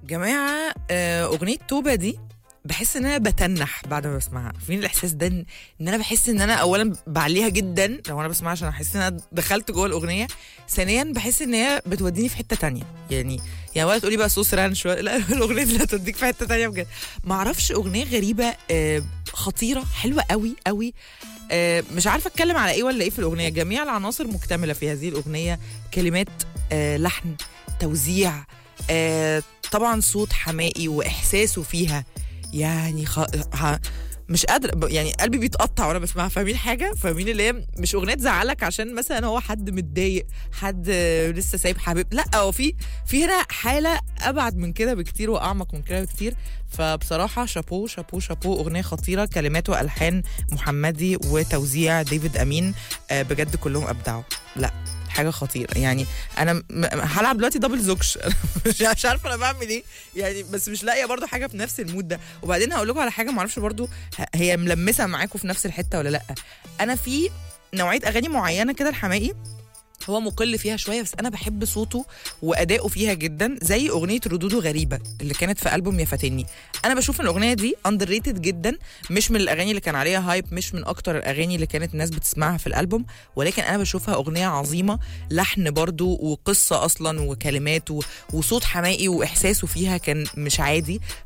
جماعه آه، اغنيه توبه دي بحس ان انا بتنح بعد ما بسمعها فين الاحساس ده ان إن انا بحس ان انا اولا بعليها جدا لو انا بسمعها عشان احس ان انا دخلت جوه الاغنيه ثانيا بحس ان هي بتوديني في حته تانية يعني يعني ولا تقولي بقى صوص رانش ولا- لا الاغنيه دي هتوديك في حته تانية بجد ما اعرفش اغنيه غريبه آه، خطيره حلوه قوي قوي آه، مش عارفه اتكلم على ايه ولا ايه في الاغنيه جميع العناصر مكتمله في هذه الاغنيه كلمات آه، لحن توزيع آه، طبعا صوت حمائي واحساسه فيها يعني خ... ه... مش قادر ب- يعني قلبي بيتقطع وانا بسمعها فاهمين حاجه فاهمين اللي هي مش اغنيه تزعلك عشان مثلا هو حد متضايق حد آه، لسه سايب حبيب لا هو في في هنا حاله ابعد من كده بكتير واعمق من كده بكتير فبصراحه شابو شابو شابو اغنيه خطيره كلمات والحان محمدي وتوزيع ديفيد امين آه، بجد كلهم ابدعوا لا حاجه خطيره يعني انا م- م- هلعب دلوقتي دبل زوكش مش مش عارفه انا بعمل ايه يعني بس مش لاقيه برضو حاجه في نفس المود ده وبعدين هقول لكم على حاجه معرفش برضو ه- هي ملمسه معاكم في نفس الحته ولا لا انا في نوعيه اغاني معينه كده الحماقي هو مقل فيها شويه بس انا بحب صوته واداؤه فيها جدا زي اغنيه ردوده غريبه اللي كانت في البوم يا فاتني انا بشوف ان الاغنيه دي اندر ريتد جدا مش من الاغاني اللي كان عليها هايب مش من اكتر الاغاني اللي كانت الناس بتسمعها في الالبوم ولكن انا بشوفها اغنيه عظيمه لحن برضو وقصه اصلا وكلمات و- وصوت حمائي واحساسه فيها كان مش عادي